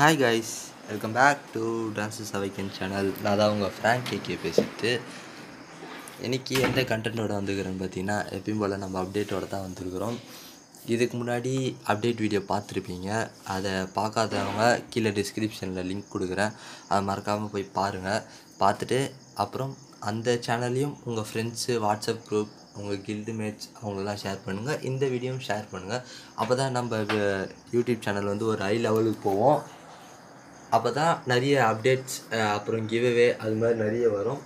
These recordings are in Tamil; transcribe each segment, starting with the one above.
Hi guys welcome back to டான்ஸஸ் அவைக்கன் சேனல் நான் தான் உங்கள் ஃப்ராங்க் கேகே பேசிட்டு இன்னைக்கு எந்த கண்டென்ட்டோட வந்துக்கிறேன்னு பார்த்தீங்கன்னா எப்பயும் போல் நம்ம அப்டேட்டோட தான் வந்திருக்கிறோம் இதுக்கு முன்னாடி அப்டேட் வீடியோ பார்த்துருப்பீங்க அதை பார்க்காதவங்க கீழே டிஸ்கிரிப்ஷனில் லிங்க் கொடுக்குறேன் அதை மறக்காமல் போய் பாருங்கள் பார்த்துட்டு அப்புறம் அந்த சேனல்லையும் உங்கள் ஃப்ரெண்ட்ஸு வாட்ஸ்அப் குரூப் உங்கள் கில்டு மேட்ச் அவங்களெல்லாம் ஷேர் பண்ணுங்கள் இந்த வீடியோவும் ஷேர் பண்ணுங்கள் அப்போ தான் நம்ம வி- யூடியூப் சேனல் வந்து ஒரு ஹை லெவலுக்கு போவோம் அப்போ தான் நிறைய அப்டேட்ஸ் அப்புறம் கிவ்அவே அது மாதிரி நிறைய வரும்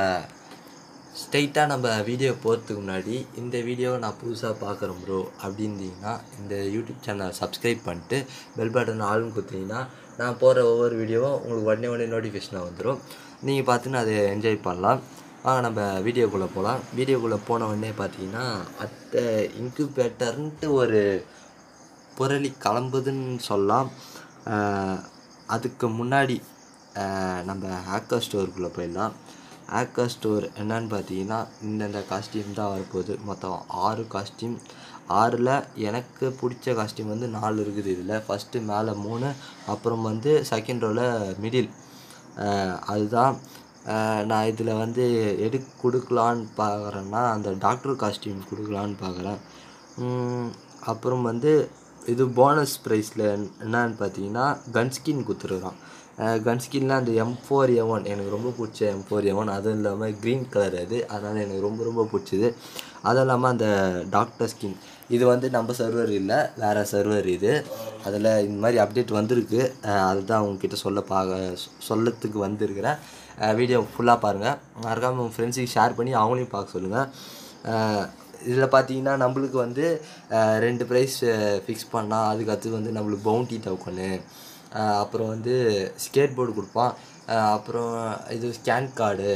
ஸ்ட்ரைட்டாக நம்ம வீடியோ போகிறதுக்கு முன்னாடி இந்த வீடியோவை நான் புதுசாக பார்க்குறேன் ப்ரோ அப்படின்னீங்கன்னா இந்த யூடியூப் சேனலை சப்ஸ்கிரைப் பண்ணிட்டு பெல் பட்டன் ஆளுன்னு கொடுத்தீங்கன்னா நான் போகிற ஒவ்வொரு வீடியோவும் உங்களுக்கு உடனே உடனே நோட்டிஃபிகேஷனாக வந்துடும் நீங்கள் பார்த்துன்னு அதை என்ஜாய் பண்ணலாம் வாங்க நம்ம வீடியோக்குள்ளே போகலாம் வீடியோக்குள்ளே போன உடனே பார்த்தீங்கன்னா அத்தை இன்குபேட்டர்ன்ட்டு ஒரு புரளி கிளம்புதுன்னு சொல்லலாம் ஆஹ் அதுக்கு முன்னாடி ஆஹ் நம்ம ஹேக்கர் ஸ்டோருக்குள்ளே போயிடலாம் ஹேக்கர் ஸ்டோர் என்னன்னு பார்த்தீங்கன்னா இந்தந்த காஸ்டியூம் தான் வரப்போகுது மொத்தம் ஆறு காஸ்டியூம் ஆறில் எனக்கு பிடிச்ச காஸ்டியூம் வந்து நாலு இருக்குது இதில் ஃபஸ்ட்டு மேலே மூணு அப்புறம் வந்து செகண்ட் ரோவில் மிடில் அதுதான் ஆஹ் நான் இதில் வந்து எது கொடுக்கலான்னு பார்க்குறேன்னா அந்த டாக்டர் காஸ்டியூம் கொடுக்கலான்னு பார்க்குறேன் உம், அப்புறம் வந்து இது போனஸ் ப்ரைஸில் என்னன்னு பார்த்தீங்கன்னா கன்ஸ்கின் கொடுத்துருக்குறான் கன்ஸ்கின்லாம் அந்த எம் ஃபோர் ஏ ஒன் எனக்கு ரொம்ப பிடிச்ச எம் ஃபோர் ஏ ஒன் அதுவும் இல்லாமல் க்ரீன் கலர் அது அதனால் எனக்கு ரொம்ப ரொம்ப பிடிச்சது அதுவும் இல்லாமல் அந்த டாக்டர் ஸ்கின் இது வந்து நம்ம சர்வர் இல்லை வேறு சர்வர் இது அதில் இந்த மாதிரி அப்டேட் வந்திருக்கு அஹ் அதுதான் உங்ககிட்ட சொல்ல பார்க்க சொல்லத்துக்கு வந்திருக்கிறேன் வீடியோ ஃபுல்லாக பாருங்கள் மறக்காமல் உங்கள் ஃப்ரெண்ட்ஸுக்கு ஷேர் பண்ணி அவங்களையும் பார்க்க சொல்லுங்கள் இதில் பார்த்தீங்கன்னா நம்மளுக்கு வந்து அஹ், ரெண்டு ப்ரைஸ் ஃபிக்ஸ் பண்ணால் அதுக்கு அடுத்து வந்து நம்மளுக்கு பவுண்டி டோக்கனு அப்புறம் வந்து ஸ்கேட் போர்டு கொடுப்பான் அஹ், அப்புறம் இது ஸ்கேன் கார்டு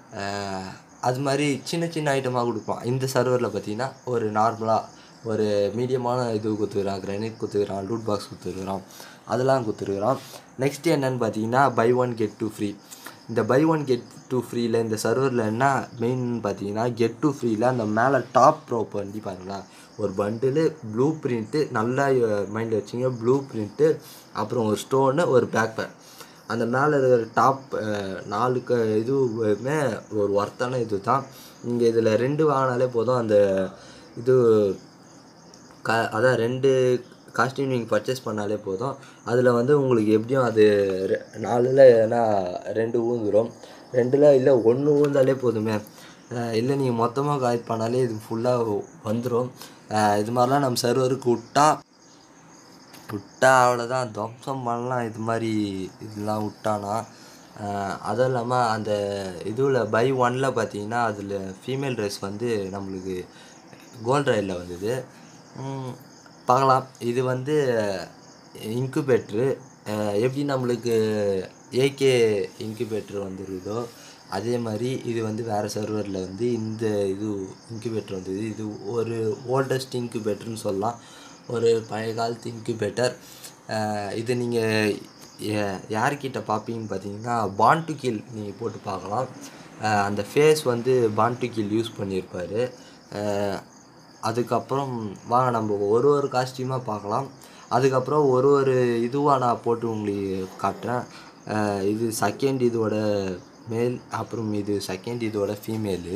அது மாதிரி சின்ன சின்ன ஐட்டமாக கொடுப்பான் இந்த சர்வரில் பார்த்தீங்கன்னா ஒரு நார்மலாக ஒரு மீடியமான இது கொடுத்துருக்குறான் கிரானைட் கொடுத்துருக்குறான் லூட் பாக்ஸ் கொடுத்துருக்குறான் அதெல்லாம் கொடுத்துருக்குறான் நெக்ஸ்ட் என்னன்னு பார்த்தீங்கன்னா buy one get two free இந்த பை ஒன் கெட் டூ ஃப்ரீயில் இந்த சர்வரில் என்ன மெயின் பார்த்தீங்கன்னா கெட் டூ ஃப்ரீயில் அந்த மேலே டாப் ப்ரோப் வண்டி பாருங்களா ஒரு பண்டிலு ப்ளூ பிரிண்ட்டு நல்லா மைண்டில் வச்சிங்க ப்ளூ பிரிண்ட்டு அப்புறம் ஒரு ஸ்டோனு ஒரு பேக் பேக் அந்த மேலே இருக்கிற டாப் நாலு க இதுவுமே ஒரு ஒர்த்தான இது தான் நீங்கள் இதில் ரெண்டு வாங்கினாலே போதும் அந்த இது க அதான் ரெண்டு காஸ்டியூம் நீங்கள் பர்ச்சேஸ் பண்ணாலே போதும் அதில் வந்து உங்களுக்கு எப்படியும் அது ரெ- நாலுல ஏன்னா ரெண்டு ஊந்துடும் ரெண்டில் இல்லை ஒன்று ஊந்தாலே போதுமே அஹ் இல்லை நீங்கள் மொத்தமாக கலெக்ட் பண்ணாலே இது ஃபுல்லாக வந்துடும் இது மாதிரிலாம் நம்ம சர்வருக்கு விட்டா விட்டா அவ்வளோதான் துவம்சம் பண்ணலாம் இது மாதிரி இதெல்லாம் விட்டானா அஹ் அதுவும் இல்லாமல் அந்த இதுவில் பை ஒனில் பார்த்தீங்கன்னா அதில் ஃபீமேல் ட்ரெஸ் வந்து நம்மளுக்கு கோல்ட் ரயிலில் வந்தது உம், பார்க்கலாம் இது வந்து இன்குபேட்ரு எப்படி நம்மளுக்கு ஏகே இன்குபேட்ரு வந்துருக்குதோ அதே மாதிரி இது வந்து வேறு சர்வரில் வந்து இந்த இது இன்குபேட்டர் வந்தது இது ஒரு ஓல்டஸ்ட் இன்குபேட்டர்னு சொல்லலாம் ஒரு பழைய காலத்து இன்குபேட்டர் இது நீங்கள் யார்கிட்ட பார்ப்பீங்கன்னு பார்த்தீங்கன்னா பான் டு கில் நீங்கள் போட்டு பார்க்கலாம் அஹ் அந்த ஃபேஸ் வந்து பான் டு கில் யூஸ் பண்ணியிருப்பார் அதுக்கப்புறம் வாங்க நம்ம ஒரு ஒரு காஸ்டியூமாக பார்க்கலாம் அதுக்கப்புறம் ஒரு ஒரு இதுவாக நான் போட்டு உங்களுக்கு காட்டுறேன் அஹ் இது செகண்ட் இதோட மேல் அப்புறம் இது செகண்ட் இதோட ஃபீமேலு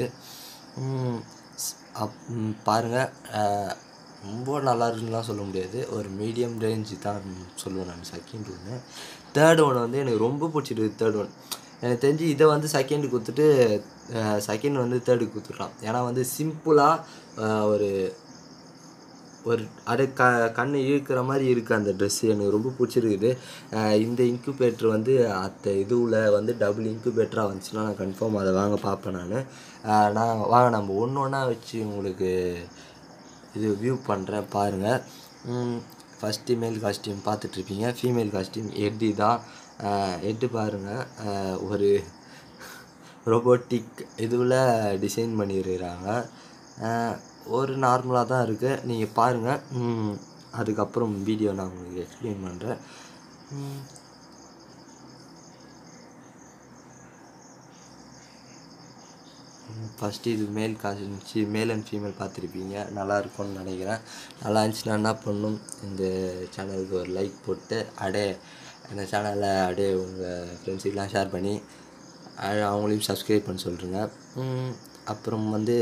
அப் ம், பாருங்க அஹ் ரொம்ப நல்லா இருக்குன்னுலாம் சொல்ல முடியாது ஒரு மீடியம் ரேஞ்சு தான் சொல்லுவேன் நான் செகண்ட் ஒன்று தேர்ட் ஒன் வந்து எனக்கு ரொம்ப பிடிச்சிருக்கு தேர்ட் ஒன் எனக்கு தெரிஞ்சு இதை வந்து செகண்டு கொடுத்துட்டு செகண்ட் வந்து தேர்டு கொடுத்துட்றான் ஏன்னா வந்து சிம்பிளாக ஒரு ஒரு அடை க கண்ணை இழுக்கிற மாதிரி இருக்குது அந்த ட்ரெஸ்ஸு எனக்கு ரொம்ப பிடிச்சிருக்குது அஹ் இந்த இன்குபேட்டர் வந்து அத்த இதுவில் வந்து டபுள் இன்குபேட்டராக வந்துச்சுன்னா நான் கன்ஃபார்ம் அதை வாங்க பார்ப்பேன் நான் நான் வாங்க நம்ம ஒன்று ஒன்றா வச்சு உங்களுக்கு இது வியூ பண்ணுறேன் பாருங்கள் ஃபஸ்ட்டு மேல் காஸ்டியூம் பார்த்துட்ருப்பீங்க ஃபீமேல் காஸ்டியூம் எட்டு தான் எட்டு பாருங்கள் ஒரு ரோபோட்டிக் இதுவில் டிசைன் பண்ணியிருக்கிறாங்க அஹ் ஒரு நார்மலாக தான் இருக்குது நீங்கள் பாருங்கள் ம், அதுக்கப்புறம் வீடியோ நான் உங்களுக்கு எக்ஸ்பிளைன் பண்ணுறேன் ஃபஸ்ட்டு இது மேல் காசு மேல் அண்ட் ஃபீமேல் பார்த்துருப்பீங்க நல்லா இருக்கும்னு நினைக்கிறேன் நல்லா இருந்துச்சுன்னா என்ன பண்ணணும் இந்த சேனலுக்கு ஒரு லைக் போட்டு அடே இந்த சேனலை அப்படியே உங்கள் ஃப்ரெண்ட்ஸுக்கெலாம் ஷேர் பண்ணி அது அவங்களையும் சப்ஸ்கிரைப் பண்ண சொல்கிறேங்க அப்புறம் வந்து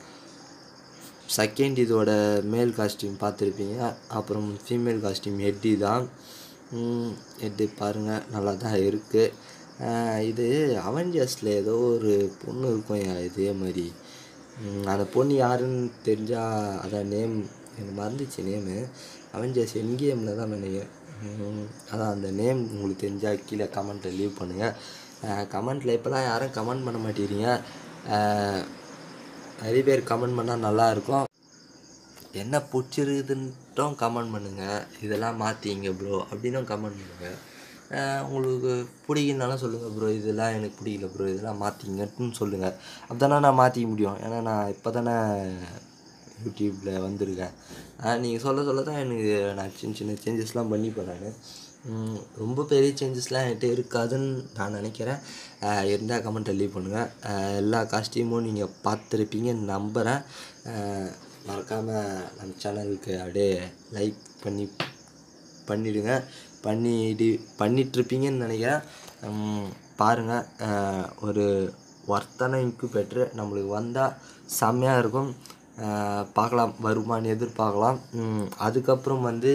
செகண்ட் இதோட மேல் காஸ்டியூம் பார்த்துருப்பீங்க அப்புறம் ஃபீமேல் காஸ்டியூம் ஹெட்டி தான் ஹெட்டு பாருங்கள் நல்லா தான் இருக்குது இது அவெஞ்சர்ஸில் ஏதோ ஒரு பொண்ணு இருக்கும் இதே மாதிரி ம், அந்த பொண்ணு யாருன்னு தெரிஞ்சால் அதான் நேம் எனக்கு மறந்துச்சு நேமு அவெஞ்சர்ஸ் என்கேமில் தான் நினைக்கிறேன் ம், அதான் அந்த நேம் உங்களுக்கு தெரிஞ்சால் கீழே கமெண்ட்டில் லீவ் பண்ணுங்கள் கமெண்ட்டில் இப்போலாம் யாரும் கமெண்ட் பண்ண மாட்டேங்கிறீங்க அஹ், நிறைய பேர் கமெண்ட் பண்ணால் நல்லாயிருக்கும் என்ன பிடிச்சிருக்குதுன்ட்டும் கமெண்ட் பண்ணுங்கள் இதெல்லாம் மாற்றிங்க ப்ரோ அப்படின்னும் கமெண்ட் பண்ணுங்கள் உங்களுக்கு பிடிக்குன்னாலும் சொல்லுங்கள் ப்ரோ இதெல்லாம் எனக்கு பிடிக்கல ப்ரோ இதெல்லாம் மாற்றிங்கன்னு சொல்லுங்கள் அப்பதானே நான் மாற்றிக்க முடியும் ஏன்னா நான் இப்போ தானே யூடியூப்பில் வந்திருக்கேன் நீங்கள் சொல்ல சொல்ல தான் எனக்கு நான் சின்ன சின்ன சேஞ்சஸ்லாம் பண்ணிப்பேன் நான் ம், ரொம்ப பெரிய சேஞ்சஸ்லாம் என்கிட்ட இருக்காதுன்னு நான் நினைக்கிறேன் அஹ் இருந்தால் கமெண்ட் லீவ் பண்ணுங்கள் அஹ் எல்லா காஸ்டியூமும் நீங்கள் பார்த்துருப்பீங்கன்னு நம்புகிறேன் மறக்காமல் நம்ம சேனலுக்கு அப்படியே லைக் பண்ணி பண்ணிவிடுங்க பண்ணிடு பண்ணிகிட்ருப்பீங்கன்னு நினைக்கிறேன் ம், பாருங்கள் அஹ் ஒரு ஒர்த்தான இன்குபேட்ரு நம்மளுக்கு வந்தால் செம்மையாக இருக்கும் அஹ் பார்க்கலாம் வருமானு எதிர்பார்க்கலாம் ம், அதுக்கப்புறம் வந்து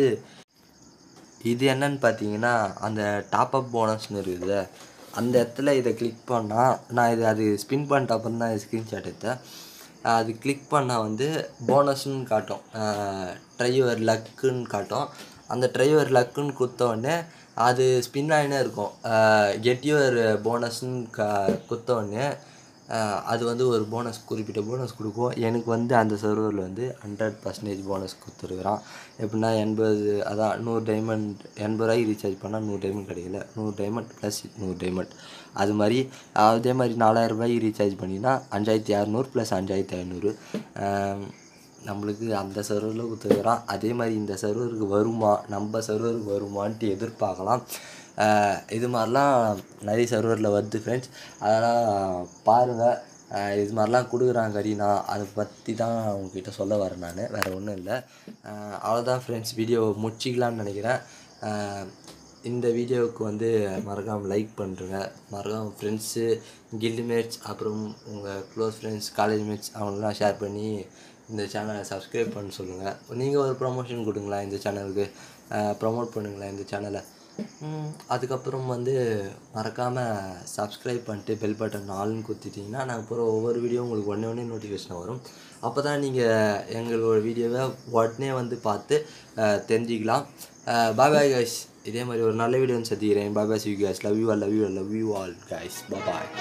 இது என்னன்னு பார்த்தீங்கன்னா அந்த டாப் அப் போனஸ்னு இருக்குது அந்த இடத்துல இதை கிளிக் பண்ணால் நான் இது அது ஸ்பின் பண்ணிட்ட அப்புறம் தான் ஸ்க்ரீன்ஷாட் எடுத்தேன் அது கிளிக் பண்ணால் வந்து போனஸ்ன்னு காட்டும் ட்ரைவர் லக்குன்னு காட்டும் அந்த ட்ரைவர் லக்குன்னு கொடுத்த உடனே அது ஸ்பின் ஆகினே இருக்கும் கெட் யுவர் போனஸ்ன்னு க கொடுத்த உடனே ஆஹ் அது வந்து ஒரு போனஸ் குறிப்பிட்ட போனஸ் கொடுக்கும் எனக்கு வந்து அந்த சர்வரில் வந்து ஹண்ட்ரட் பர்சன்டேஜ் போனஸ் கொடுத்துருக்குறான் எப்படின்னா எண்பது அதான் நூறு டைமண்ட் எண்பது ரூபாய்க்கு ரீசார்ஜ் பண்ணால் நூறு டைமண்ட் கிடைக்கல நூறு டைமண்ட் ப்ளஸ் நூறு டைமண்ட் அது மாதிரி அதே மாதிரி நாலாயிரம் ரூபாய்க்கு ரீசார்ஜ் பண்ணினா அஞ்சாயிரத்தி அறநூறு ப்ளஸ் அஞ்சாயிரத்தி ஐநூறு நம்மளுக்கு அந்த சர்வரில் கொடுத்துருக்குறான் அதே மாதிரி இந்த சர்வருக்கு வருமா நம்ம சர்வருக்கு வருமான்ட்டு எதிர்பார்க்கலாம் ஆஹ் இது மாதிரிலாம் நிறைய சர்வரில் வருது ஃப்ரெண்ட்ஸ் அதெல்லாம் பாருங்கள் இது மாதிரிலாம் கொடுக்குறாங்க கரீனா அதை பற்றி தான் உங்ககிட்ட சொல்ல வரேன் நான் வேறு ஒன்றும் இல்லை அவ்வளோதான் ஃப்ரெண்ட்ஸ் வீடியோ முடிச்சிக்கலாம்னு நினைக்கிறேன் ஆஹ் இந்த வீடியோவுக்கு வந்து மறக்காமல் லைக் பண்ணுறங்க மறக்காம ஃப்ரெண்ட்ஸு கில்டு மேட்ஸ் அப்புறம் உங்கள் க்ளோஸ் ஃப்ரெண்ட்ஸ் காலேஜ் மேட்ஸ் அவங்களெலாம் ஷேர் பண்ணி இந்த சேனலை சப்ஸ்கிரைப் பண்ண சொல்லுங்கள் நீங்கள் ஒரு ப்ரொமோஷன் கொடுங்களேன் இந்த சேனலுக்கு ப்ரொமோட் பண்ணுங்களேன் இந்த சேனலை ம், அதுக்கப்புறம் வந்து மறக்காமல் சப்ஸ்கிரைப் பண்ணிட்டு பெல் பட்டன் ஆல்னு குத்திட்டிங்கன்னா நாங்கள் போகிற ஒவ்வொரு வீடியோ உங்களுக்கு உடனே உடனே நோட்டிஃபிகேஷன் வரும் அப்போ தான் நீங்கள் எங்களோட வீடியோவை உடனே வந்து பார்த்து அஹ், தெரிஞ்சுக்கலாம் பாய் பாய் கைஸ் இதே மாதிரி ஒரு நல்ல வீடியோ சந்திக்கிறேன் bye bye see guys love you all love you love you all guys bye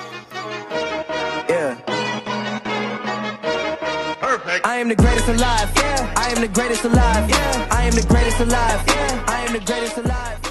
Yeah. I am the greatest alive. Yeah. I am the greatest alive. Yeah. I am the greatest alive. Yeah. I am the greatest alive.